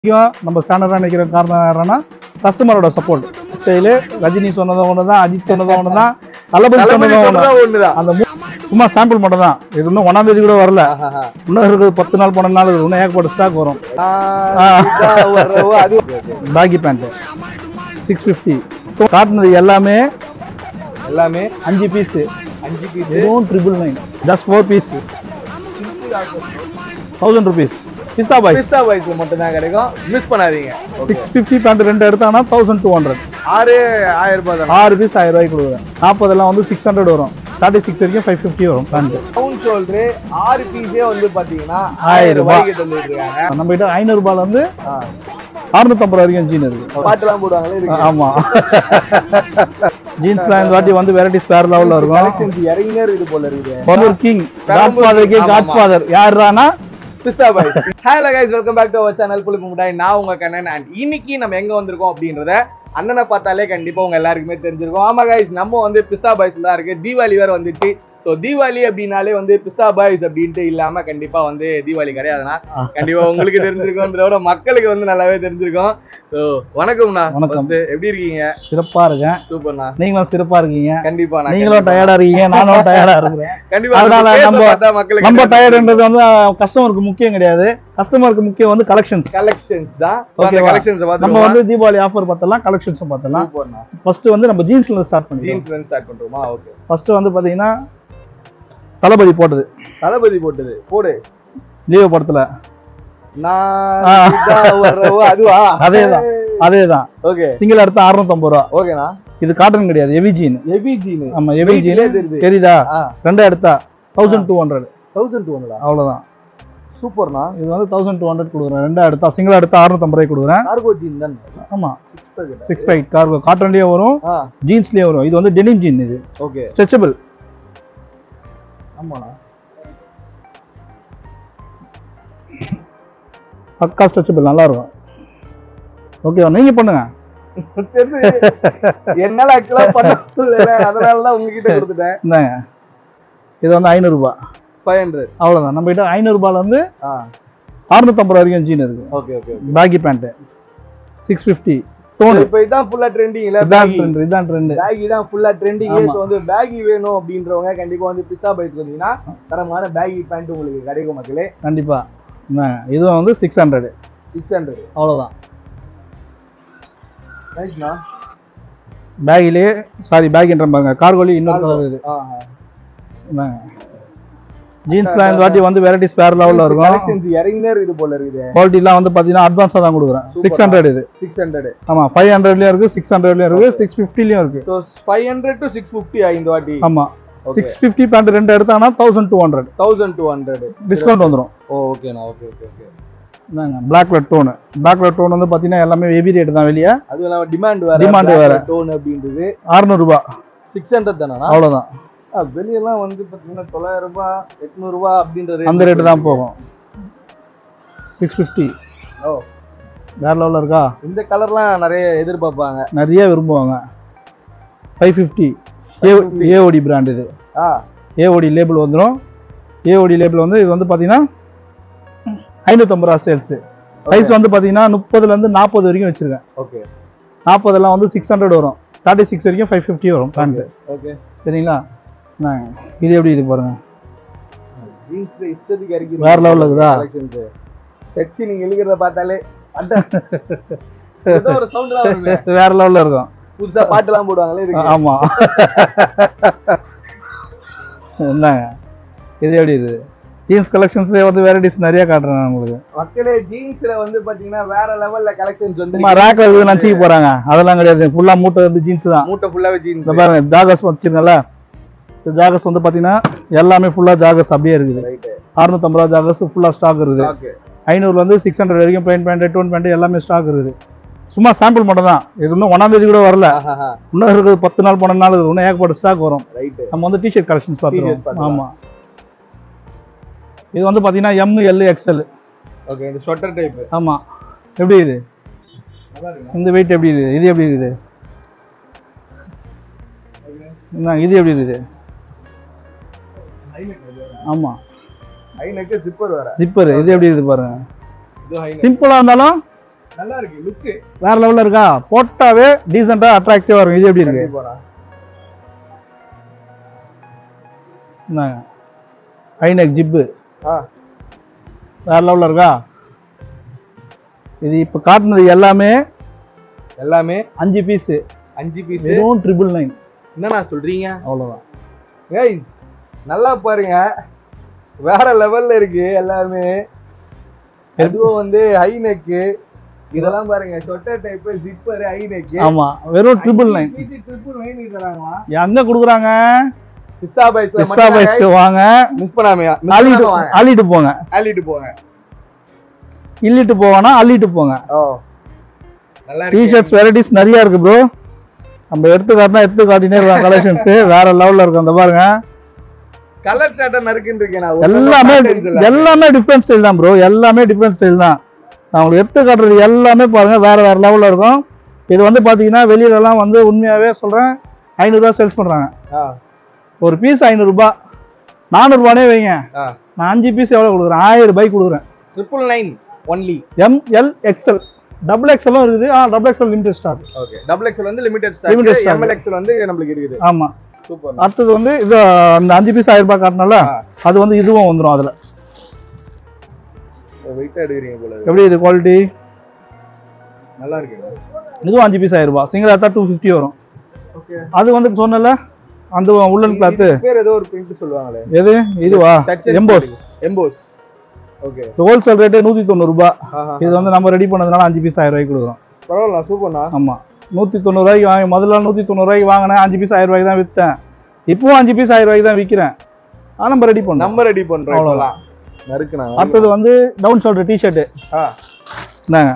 முக்கியம் நம்ம ஸ்டாண்டர்டாக நினைக்கிற காரணம் யாருன்னா கஸ்டமரோட சப்போர்ட் ஸ்டைலு ரஜினி சொன்னதும் ஒன்று தான் அஜித் சொன்னதும் ஒன்று தான் தளபதி தளபதி சொன்னதும் ஒன்று சொல்றதா ஒண்ணுதான் அந்த மூ- சும்மா சாம்பிள் மட்டும் தான் இது இன்னும் ஒன்றாம் தேதி கூட வரல ஆஹாஹா. இன்னும் இருக்குது பத்து நாள் பன்னெண்டு நாள் இருக்குது இன்னும் ஏகப்பட்ட ஸ்டாக் வரும் ஆ, இதா வர்றவோ, அது பேகி பேண்ட்டு சிக்ஸ் ஃபிஃப்டி காட்டினது எல்லாமே எல்லாமே அஞ்சு பீஸு அஞ்சு பீஸ் வெறும் triple nine just four piece thousand rupees Pista Bhai Pista பாய்ஸ்ல மட்டும் தான் கிடைக்கும் மிஸ் பண்ணாதீங்க சிக்ஸ் ஃபிஃப்டி பேண்ட் ரெண்டு எடுத்தாங்கன்னா தௌசண்ட் டூ ஹண்ட்ரட் ஆறு ஆயிரம் ரூபாய் தான் ஆறு பீஸ் ஆயிரம் ரூபாய்க்கு கொடுக்குறேன் நாற்பதெல்லாம் வந்து சிக்ஸ் ஹண்ட்ரட் வரும் தேர்ட்டி சிக்ஸ் வரைக்கும் ஃபைவ் ஃபிஃப்டி வரும் பேண்ட் டவுன் ஷோல்டர் ஆறு பீஸே வந்து பாத்தீங்கன்னா ஆயிரம் ஆயிரம் ரூபாய். ரூபாய்க்கு தந்துட்டு இருக்காங்க நம்ம கிட்ட ஐநூறுபால இருந்து ஆ. அறுநூத்தம்பது வரைக்கும் ஜீன் இருக்கு பாட்டுலாம் போடுவாங்களே இதுக்கு ஆமா ஜீன்ஸ்லாம் இந்த வாட்டி வந்து வெரைட்டிஸ் வேற லெவல்ல இருக்கும் கலெக்ஷன்ஸ் இறங்கினே இருக்குது போல இருக்குது பலூர் கிங் காட் ஃபாதருக்கு ஆமா, காட் ஆமா. ஃபாதர் யாருன்னா Pista Bhai hello guys welcome back to our channel புளிப்பு முட்டாய் நான் உங்க கண்ணன் அண்ட் இன்னைக்கு நம்ம எங்க வந்திருக்கோம் அப்படின்றத அண்ணனை பார்த்தாலே கண்டிப்பா உங்க எல்லாருக்குமே தெரிஞ்சிருக்கும் ஆமா கைஸ் நம்ம வந்து பிஸ்தா பாய்ஸ்ல தான் இருக்கு தீபாவளி வேற வந்துச்சு ஸோ தீபாவளி அப்படின்னாலே வந்து பிஸ்தா பாய்ஸ் அப்படின்ட்டு இல்லாம கண்டிப்பா வந்து தீபாவளி கிடையாதுண்ணா கண்டிப்பா உங்களுக்கு தெரிஞ்சிருக்கும்ன்றதோட மக்களுக்கு வந்து நல்லாவே தெரிஞ்சிருக்கும் ஸோ வணக்கம்ண்ணா வணக்கம். first எப்படி இருக்கீங்க சிறப்பா இருக்கேன் சூப்பர்ண்ணா நீங்களும் சிறப்பா இருக்கீங்க கண்டிப்பா நீங்களும் டயர்டா இருக்கீங்க நானும் டயர்டா இருக்கிறேன் கண்டிப்பா அதனால நம்ம நம்ம- பார்த்தா மக்களுக்கு நம்ம டயர்டுன்றது வந்து கஸ்டமருக்கு முக்கியம் கிடையாது கஸ்டமருக்கு முக்கியம் வந்து கலெக்ஷன்ஸ் கலெக்ஷன்ஸ் தான் ஓகேவா? கலெக்ஷன்ஸ் நம்ம பார்த்து வந்து தீபாவளி ஆஃபர் பார்த்தலாம் கலெக்ஷன்ஸ் பார்த்தலாம் சூப்பர்ண்ணா ஃபர்ஸ்ட் வந்து நம்ம ஜீன்ஸ்ல ஸ்டார்ட் பண்ணிக்கலாம் ஜீன்ஸ்ல இருந்து ஸ்டார்ட் பண்றோமா ஓகே ஃபர்ஸ்ட் வந்து பாத்தீங்கன்னா தளபதி போட்டது தளபதி போட்டது போடு ஜீவ படத்துல நான் ஆ. இதா வர்றவோ அதுவா அதேதான். அதேதான் ஓகே சிங்கிள் எடுத்தா அறுநூத்தம்பது ரூபா ஓகேண்ணா இது காட்டன் கிடையாது ஹெவி ஜீன் ஹெவி ஜீனு ஆமா ஹெவி Weight ஜீன் லே தெரியுது. தெரியுதா ஆ ரெண்டா எடுத்தா thousand two hundred thousand two ஹண்ட்ரடா அவ்வளவுதான் சூப்பர்ண்ணா இது வந்து தௌசண்ட் டூ ஹண்ட்ரட் கொடுக்குறேன் ரெண்டா எடுத்தா சிங்கிளா எடுத்தா அறுநூத்தம்பது ரூபாய் கொடுக்குறேன் கார்கோ ஜீன் தான் ஆமா six packet six five cargo காட்டன்லயே வரும் ஆ ஜீன்ஸ்லயே வரும் இது வந்து டெனிம் ஜீன் இது ஓகே ஸ்ட்ரெச்சபிள் ஆமாண்ணா பக்கா ஸ்ட்ரெச்சபிள் நல்லா இருக்கும் ஓகேவா நீங்க பண்ணுங்க தெரிஞ்சு என்னால ஆக்சுவலா பண்ண முடியல அதனால தான் உங்ககிட்ட கொடுத்துட்டேன் இந்தாங்க இது வந்து ஐநூறுரூபா ஃபைவ் ஹண்ட்ரட் அவ்வளோதான் நம்ம கிட்ட ஐநூறுரூபால இருந்து ஆ அறுநூத்தம்பது ரூபா வரைக்கும் ஜீன் இருக்கு okay okay baggy pant six fifty tone இப்போ இதான் ஃபுல்லா ட்ரெண்டிங் இல்ல இதான் ட்ரெண்ட் இதான் ட்ரெண்டு பேகி தான் ஃபுல்லா ட்ரெண்டிங் ஆமா. ஸோ வந்து பேகி வேணும் அப்படின்றவங்க கண்டிப்பா வந்து பிஸ்தா பைக் வந்தீங்கன்னா தரமான பேகி பேண்ட் உங்களுக்கு கிடைக்கும் மக்களே கண்டிப்பா இந்தாங்க இதுவும் வந்து சிக்ஸ் ஹண்ட்ரட் சிக்ஸ் ஹண்ட்ரட் அவ்வளோதான் நைஸ்ண்ணா பேகிலே சாரி பேக்ன்ற பாருங்க கார்கோலி இன்னொரு colour இது இந்தாங்க ஜீன்ஸ்லாம் இந்த வாட்டி வந்து வெரைட்டிஸ் வேற லெவலில் இருக்கும் கலெக்ஷன்ஸ் இறங்கினே இருக்குது போல இருக்குது குவாலிட்டிலாம் வந்து பார்த்தீங்கன்னா அட்வான்ஸாக தான் கொடுக்குறேன் Super. சிக்ஸ் ஹண்ட்ரட் இது சிக்ஸ் ஹண்ட்ரட் ஆமாம் ஃபைவ் ஹண்ட்ரட்லேயும் இருக்குது சிக்ஸ் ஹண்ட்ரட்லேயும் இருக்குது சிக்ஸ் ஃபிஃப்டிலையும் இருக்குது so five hundred to six fifty இந்த வாட்டி ஆமாம் ஓகே சிக்ஸ் ஃபிஃப்டி பேண்ட் ரெண்டு எடுத்தாங்கன்னா thousand two hundred thousand two hundred discount வந்துடும் ஓ ஓகேண்ணா ஓகே ஓகே ஓகே இந்தாங்க black colour tone black colour tone வந்து பார்த்தீங்கன்னா எல்லாமே ஹெவி ரேட் தான் வெளியே அதுவும் இல்லாம டிமாண்ட் வேற Demand வேற. டோன் அப்படின்றது அறுநூறுபா சிக்ஸ் ஹண்ட்ரட் தானே அவ்வளோதான் வெளியெல்லாம் வந்து பாத்தீங்கன்னா தொள்ளாயிரம் ரூபாய் எட்நூறு ரூபாய் அப்படின்ற அந்த ரேட்டு தான் போகும் சிக்ஸ் ஃபிஃப்டி ஓ வேற லெவலில் இருக்கா இந்த கலர்லாம் நிறைய எதிர்பார்ப்பாங்க நிறைய விரும்புவாங்க five fifty A AOD brand இது ஆ ஏஓடி லேபிள் வந்துடும் ஏஓடி லேபிள் வந்து இது வந்து பார்த்தீங்கன்னா ஐநூற்றம்பது ரூபா சேல்ஸு சைஸ் வந்து பார்த்தீங்கன்னா முப்பதுலேருந்து நாற்பது வரைக்கும் வச்சுருக்கேன் ஓகே நாற்பதெல்லாம் வந்து சிக்ஸ் ஹண்ட்ரட் வரும் தேர்ட்டி சிக்ஸ் வரைக்கும் ஃபைவ் ஃபிஃப்டி வரும் பேண்ட்டு ஓகே சரிங்களா இந்தாங்க. இது எப்படி இது பாருங்க ஜீன்ஸ்ல இஷ்டத்துக்கு இறக்கி வேற level இருக்குதா? கலெக்ஷன்ஸ் செக்ஸி நீங்க இழுக்கிறத பார்த்தாலே அட ஏதோ ஒரு சவுண்ட்லாம் வருமே வேற லெவலில் இருக்கும் புதுசா பாட்டுலாம் போடுவாங்களே இதுக்கு ஆமா என்னங்க இது எப்படி இது ஜீன்ஸ் கலெக்ஷன்ஸே வந்து வெரைட்டிஸ் நிறைய காட்டுறேன் நான் உங்களுக்கு மக்களே ஜீன்ஸ்ல வந்து பாத்தீங்கன்னா வேற லெவல்ல கலெக்ஷன்ஸ் வந்து சும்மா ரேக்ல இருக்கு நினச்சிக்க போறாங்க அதெல்லாம் கிடையாது ஃபுல்லா மூட்டை வந்து ஜீன்ஸ் தான் மூட்டை ஃபுல்லாவே ஜீன்ஸ் இந்த பாருங்க ஜாகஸ் வச்சிருக்கல இந்த ஜாகஸ் வந்து பாத்தீங்கன்னா எல்லாமே ஃபுல்லா ஜாகஸ் அப்படியே இருக்குது ரைட் அறுநூத்தம்பது ரூபா ஜாகஸ் ஃபுல்லா ஸ்டாக் இருக்குது ஓகே ஐநூறுல இருந்து சிக்ஸ் ஹண்ட்ரட் வரைக்கும் பெயிண்ட் பேண்ட் டோன் பேண்ட் எல்லாமே ஸ்டாக் இருக்குது சும்மா சாம்பிள் மட்டும் தான் இது இன்னும் ஒன்றாம் தேதி கூட வரல இன்னும் இருக்குது பத்து நாள் பன்னெண்டு நாள் இருக்குது இன்னும் ஏகப்பட்ட ஸ்டாக் வரும் ரைட் நம்ம வந்து டிஷர்ட் கலெக்ஷன்ஸ் T-shirt பார்த்துருவோம் பார்த்துக்கலாம். ஆமா இது வந்து பாத்தீங்கன்னா எம் எல் எக்ஸ்எல் ஓகே இந்த ஸ்வெட்டர் டைப் ஆமா எப்படி இது இந்த வெயிட் எப்படி இருக்குது இது எப்படி இருக்குது என்ன இது எப்படி இருக்குது ஆமா ஹை நெக் ஜிப்பர் வேற ஜிப்பர் இது எப்படி இருக்குது பாருங்க இது ஹை நெக் சிம்பிளா இருந்தாலும் நல்லா இருக்கு லுக்கு வேற லெவல்ல இருக்கா போட்டாவே டீசெண்டா அட்ராக்டிவா இருக்கும் இது எப்படி இருக்கு போறா இந்தாங்க ஹைநெக் ஜிப்பு ஆ வேற லெவல்ல இருக்கா இது இப்ப காட்டுனது எல்லாமே எல்லாமே அஞ்சு பீஸ் அஞ்சு பீஸ் வெறும் ட்ரிபிள் நைன் என்னண்ணா சொல்றீங்க அவ்வளவுதான் கைஸ் நல்லா பாருங்க வேற லெவல்ல இருக்கு எல்லாமே அதுவும் வந்து ஹை நெக்கு இதெல்லாம் பாருங்க sweater type zipper high neck ஆமா வெறும் ட்ரிபிள் நைன் ட்ரிபிள் நைன் தராங்களா எங்க குடுக்குறாங்க பிஸ்தா பைஸ்ல எக்ஸ்ட்ரா பைஸ்க்கு வாங்க மிஸ் பண்ணாமையா அள்ளிட்டு வாங்க அள்ளிட்டு போங்க அள்ளிட்டு போங்க இல்லிட்டு போவானா அள்ளிட்டு போங்க ஓ நல்லா இருக்கு டிஷர்ட்ஸ் வெரைட்டிஸ் நிறைய இருக்கு ப்ரோ நம்ம எடுத்து காட்டினா எடுத்து காட்டினே இருக்காங்க கலெக்ஷன்ஸ் வேற லெவல்ல இருக்கும் அந்த பாருங்க கலர் சாட்டன் இருக்குன்னு இருக்கேன் நான். எல்லாமே patterns எல்லாம். எல்லாமே டிஃப்ரெண்ட் ஸ்டைல் தான் ப்ரோ எல்லாமே டிஃப்ரெண்ட் ஸ்டைல் தான் நான் உங்களுக்கு எடுத்து காட்டுறது எல்லாமே பாருங்க வேற வேற லெவல்ல இருக்கும் இது வந்து பாத்தீங்கன்னா வெளியில எல்லாம் வந்து உண்மையாவே சொல்றேன் ஐநூறுரூவா சேல்ஸ் பண்றாங்க ஆ, ஒரு பீஸ் ஐநூறுரூபா நானூறுபானே வைங்க ஆ. நான் அஞ்சு பீஸ் எவ்வளோ கொடுக்குறேன் ஆயிரம் ரூபாய்க்கு கொடுக்குறேன் triple nine only M L XL double எக்ஸ்எல்லும் இருக்குது ஆ double XL limited stock okay double XL வந்து limited Limited stock stock. M L XL வந்து நம்மளுக்கு இருக்குது ஆமா சூப்பர் அடுத்தது வந்து இது அந்த அஞ்சு பீஸ் ஆயிரம் ரூபாய் காட்டினால அது வந்து இதுவும் வந்துடும் அதுல வெயிட்டா எடுக்கிறீங்க போல இருக்கு. எப்படி இது குவாலிட்டி நல்லா இருக்கு இதுவும் அஞ்சு பீஸ் ஆயிரம் ரூபாய் சிங்கிள் எடுத்தா டூ ஃபிஃப்டி வரும் ஓகே அது வந்து சொன்னல அந்த உள்ளன் கிளாத்து பேர் ஏதோ ஒரு பிரிண்ட் சொல்லுவாங்களே எது இதுவா emboss emboss okay wholesale rate நூத்தி தொண்ணூறு ரூபாய் ஆஹா இது வந்து நம்ம ரெடி பண்ணதுனால அஞ்சு பீஸ் ஆயிரம் ரூபாய்க்கு கொடுக்குறோம் பரவாயில்ல சூப்பர்ண்ணா ஆமா நூத்தி தொண்ணூறு ரூபாய்க்கு வாங்கி முதல்ல நூத்தி தொண்ணூறு ரூபாய்க்கு வாங்கினேன் அஞ்சு பீஸ் ஆயிரம் ரூபாய்க்கு தான் வித்தேன் இப்பவும் அஞ்சு பீஸ் ஆயிரம் ரூபாய்க்கு தான் விற்கிறேன் ஆனா நம்ம ரெடி பண்ணோம் நம்ம ரெடி பண்றோம் அவ்வளவுதான். இப்போலாம் நறுக்குண்ணா அடுத்தது வந்து டவுன் ஷோல்டர் டிஷர்ட்டு ஆ இந்தாங்க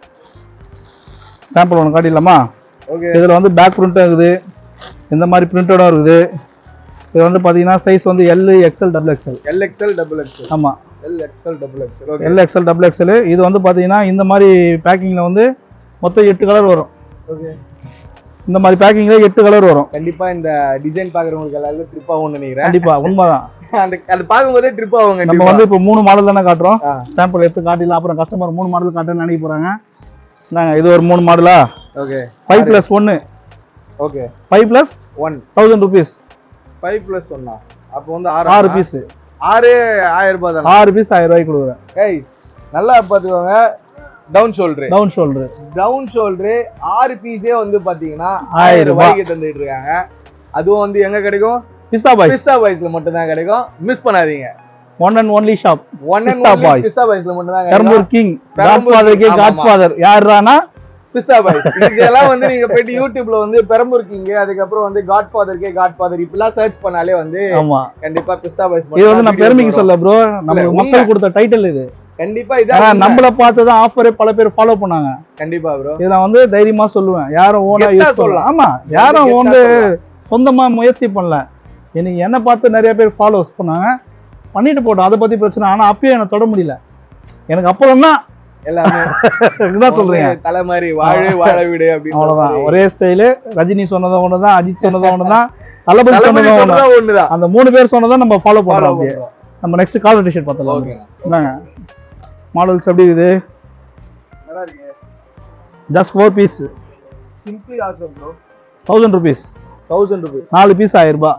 சாம்பிள் ஒன்று காட்டிடலாமா ஓகே இதில் வந்து பேக் பிரிண்ட்டும் இருக்குது இந்த மாதிரி பிரிண்டடும் இருக்குது இது வந்து பார்த்தீங்கன்னா சைஸ் வந்து L XL double XL L XL double XL ஆமாம் L XL double XL okay L XL double XL இது வந்து பார்த்தீங்கன்னா இந்த மாதிரி பேக்கிங்கில் வந்து மொத்தம் எட்டு கலர் வரும் ஓகே இந்த மாதிரி பேக்கிங்கில் எட்டு கலர் வரும் கண்டிப்பா இந்த டிசைன் பாக்குறவங்களுக்கு எல்லாருக்கும் ட்ரிப் ஆகும்னு நினைக்கிறேன் கண்டிப்பாக உண்மைதான் அந்த அது பார்க்கும்போதே ட்ரிப் ஆகும் நம்ம கண்டிப்பா வந்து இப்போ மூணு மாடல் தானே காட்டுறோம் ஆ. சாம்பிள் எடுத்து காட்டிடலாம் அப்புறம் கஸ்டமர் மூணு மாடல் காட்டுன்னு நினைக்க போகிறாங்க இந்தாங்க இது ஒரு மூணு மாடலா ஓகே ஃபைவ் ப்ளஸ் ஒன்று okay five plus one thousand rupees five plus ஒன்னா அப்போ வந்து ஆறு ஆறு பீஸ் ஆறு ஆயிரம் ரூபாய் தானே ஆறு பீஸ் ஆயிரம் ரூபாய்க்கு கொடுக்குறேன் கைஸ் நல்லா பார்த்துக்கோங்க down shoulder down shoulder down shoulder ஆறு பீஸே வந்து பாத்தீங்கன்னா ஆயிரம் ஆயிரம் ரூபாய். ரூபாய்க்கு தந்துட்டு இருக்காங்க அதுவும் வந்து எங்க கிடைக்கும் பிஸ்தா பாய்ஸ் பிஸ்தா பாய்ஸ்ல மட்டும் தான் கிடைக்கும் மிஸ் பண்ணாதீங்க one and only shop one and Pista only Boys. Pista பாய்ஸ்ல மட்டும் தான் பெரம்பூர் கிடைக்கும் கிங் பெரம்பூர் காட்ஃபாதர் கே ஆமா, காட்ஃபாதர் யாருன்னா பிஸ்தா பாய்ஸ் இதெல்லாம் வந்து நீங்க போயிட்டு யூடியூப்ல வந்து பெரம்பூர் கிங் அதுக்கப்புறம் வந்து காட் ஃபாதர் காட் ஃபாதர் இப்படிலாம் சர்ச் பண்ணாலே வந்து ஆமா கண்டிப்பா பிஸ்தா பாய்ஸ் இது வந்து நான் பெருமைக்கு சொல்ல ப்ரோ நமக்கு உண்மை. மக்கள் கொடுத்த டைட்டில் இது கண்டிப்பா ஆனா இதான் நம்மள பார்த்து தான் ஆஃபரே பல பேர் ஃபாலோ பண்ணாங்க கண்டிப்பா ப்ரோ இதை நான் வந்து தைரியமா சொல்லுவேன் யாரும் ஓனா கெத்தா யூஸ் சொல்லலாம். சொல்லலாம் ஆமா யாரும் கெத்தா வந்து சொல்லலாம். சொந்தமா முயற்சி பண்ணல எனக்கு என்ன பார்த்து நிறைய பேர் ஃபாலோஸ் பண்ணாங்க பண்ணிட்டு போட்டோம் அதை பத்தி பிரச்சனை ஆனா அப்பயும் எனக்கு தொட முடியல எனக்கு அப்புறம் தான் எல்லாமே இதுதான் சொல்றீங்க வந்து தலை மாதிரி வாழு வாழ விடு அப்படின்னு அவ்வளவுதான் ஒரே ஸ்டைலு ரஜினி சொன்னதும் ஒண்ணுதான் அஜித் சொன்னதும் ஒண்ணுதான் தளபதி தளபதி சொன்னதும் ஒண்ணு சொல்றதா ஒண்ணுதான் அந்த மூணு பேர் சொன்னதை நம்ம ஃபாலோ Follow பண்றோம் அப்படியே பண்றோம். நம்ம நெக்ஸ்ட் காலர் டிஷர்ட் பார்த்தலாம் ஓகே இந்தாங்க மாடல்ஸ் எப்படி இருக்குது நல்லா இருக்கு just four piece simply awesome bro thousand rupees thousand rupees நாலு பீஸ் ஆயிரம் ரூபாய்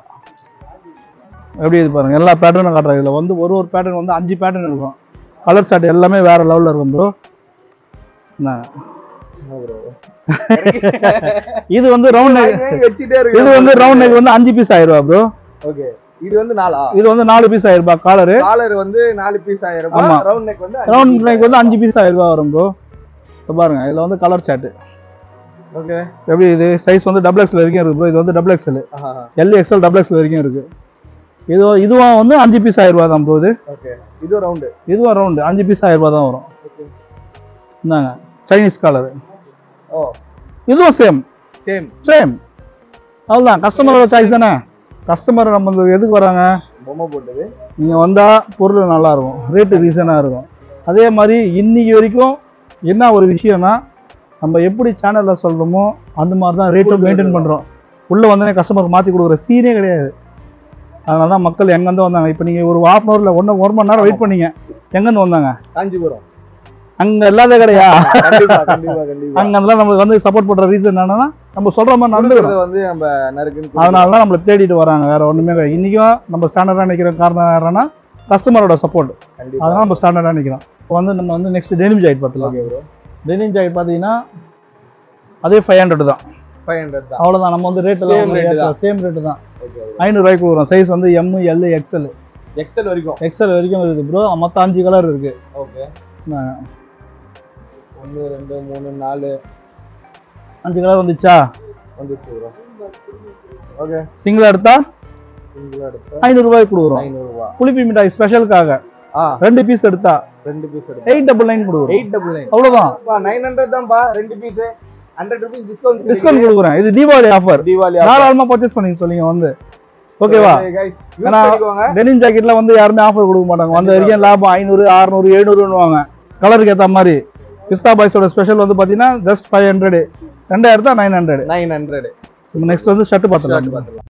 எப்படி இது பாருங்க எல்லா பேட்டர்னும் காட்டுறாங்க இதில் வந்து ஒரு ஒரு பேட்டர்ன் வந்து அஞ்சு பேட்டர்ன் இருக்கும் கலர் சார்ட் எல்லாமே வேற லெவலில் இருக்கும் ப்ரோ இது வந்து ரவுண்ட் நெக் வச்சுட்டே இருக்கு இது வந்து ரவுண்ட் நெக் வந்து அஞ்சு பீஸ் ஆயிரம் ரூபாய் ப்ரோ ஓகே இது வந்து நாலா இது வந்து நாலு பீஸ் ஆயிரம் ரூபாய் காலரு காலர் வந்து நாலு பீஸ் ஆயிரம் ஆமா. ரூபாய் ரவுண்ட் நெக் வந்து ரவுண்ட் நெக் வந்து அஞ்சு பீஸ் ஆயிரம் ரூபாய் வரும் ப்ரோ பாருங்க இதில் வந்து கலர் சார்ட் ஓகே எப்படி இது சைஸ் வந்து டபுள் எக்ஸ்எல் வரைக்கும் இருக்கு ப்ரோ இது வந்து double XL L XL double XL வரைக்கும் இருக்கு இது இதுவும் வந்து அஞ்சு பீஸ் ஆயிரம் ரூபாய் தான் ப்ரோ இது ஓகே இது ரவுண்டு இதுவும் ரவுண்டு அஞ்சு பீஸ் ஆயிரம் ரூபாய் தான் வரும் இந்தாங்க சைனீஸ் காலர் ஓ இதுவும் சேம் சேம் சேம் அவ்வளோதான் கஸ்டமரோட சாய்ஸ் தானே கஸ்டமர் நம்ம இந்த எதுக்கு வராங்க பொம்மை போட்டது நீங்கள் வந்தால் பொருள் நல்லா இருக்கும் ரேட்டு ரீசனாக இருக்கும் அதே மாதிரி இன்னைக்கு வரைக்கும் என்ன ஒரு விஷயம்னா நம்ம எப்படி சேனலில் சொல்கிறோமோ அந்த மாதிரி தான் ரேட்டும் மெயின்டைன் பண்ணுறோம் உள்ளே வந்தோடனே கஸ்டமருக்கு மாற்றி கொடுக்குற சீனே கிடையாது அதனால தான் மக்கள் எங்கேருந்து வந்தாங்க இப்போ நீங்கள் ஒரு ஹாஃப் அன் ஹவரில் ஒன்று ஒரு மணி நேரம் வெயிட் பண்ணீங்க எங்கேருந்து வந்தாங்க காஞ்சிபுரம் அங்க இல்லாத கடையா கண்டிப்பா கண்டிப்பா கண்டிப்பா அங்க அதெல்லாம் நம்மளுக்கு வந்து சப்போர்ட் பண்ற ரீசன் என்னன்னா நம்ம சொல்ற மாதிரி நடந்துக்கிறோம் கொடுக்கறது வந்து நம்ம நறுக்குன்னு அதனால தான் நம்மளை தேடிட்டு வராங்க வேற ஒண்ணுமே கிடையாது இன்னைக்கும் நம்ம ஸ்டாண்டர்டா நிக்கிற காரணம் யாருன்னா கஸ்டமரோட சப்போர்ட் கண்டிப்பா அதனால நம்ம ஸ்டாண்டர்டா நிக்கிறோம் இப்போ வந்து நம்ம வந்து நெக்ஸ்ட் டெனிம் ஜாக்கெட் பார்த்துலாம் ஓகே ப்ரோ டெனிம் ஜாக்கெட் பார்த்தீங்கன்னா அதே ஃபைவ் ஹண்ட்ரட் தான் ஃபைவ் ஹண்ட்ரட் தான் அவ்வளவுதான் நம்ம வந்து ரேட் Same rate எல்லாம் சேம் ரேட்டு தான் ஓகே ஐநூறுரூவாய்க்கு வரும் சைஸ் வந்து எம் எல் எக்ஸ்எல் எக்ஸல் வரைக்கும் எக்ஸ்எல் வரைக்கும் இருக்குது ப்ரோ மொத்தம் அஞ்சு கலர் இருக்கு ஓகே நான் ஒன்று ரெண்டு மூணு நாலு அஞ்சு கலர் வந்துச்சா வந்துச்சு ப்ரோ ஓகே சிங்கிள் எடுத்தா சிங்கிள் எடுத்து ஐநூறுரூவாய்க்கு கொடுக்குறோம் ஐநூறுரூவா புளிப்பி மிட்டாய் ஸ்பெஷலுக்காக ஆ ரெண்டு பீஸ் எடுத்தா ரெண்டு பீஸ் எடுத்து எயிட் டபுள் நைன் கொடுக்குறோம் எயிட் டபுள் நைன் அவ்வளோதான் நைன் ஹண்ட்ரட் தான்ப்பா ரெண்டு piece hundred rupees discount discount கொடுக்குறேன் இது தீபாவளி ஆஃபர் தீபாவளி தாராளமா பர்ச்சேஸ் பண்ணிக்க சொல்லிங்க வந்து ஓகேவா கைஸ் ஏன்னா- பண்ணிக்கோங்க டெனிம் ஜாக்கெட்ல வந்து யாருமே ஆஃபர் கொடுக்க மாட்டாங்க வந்த வரைக்கும் லாபம் ஐநூறு அறுநூறு எழுநூறுவாங்க கலருக்கு ஏற்ற மாதிரி பிஸ்தா பாய்ஸோட ஸ்பெஷல் வந்து பார்த்தீங்கன்னா ஜஸ்ட் ஃபைவ் ஹண்ட்ரட் ரெண்டாயிரத்தா nine hundred nine hundred next வந்து ஷர்ட் பார்த்துலாம் பார்த்துக்கலாம்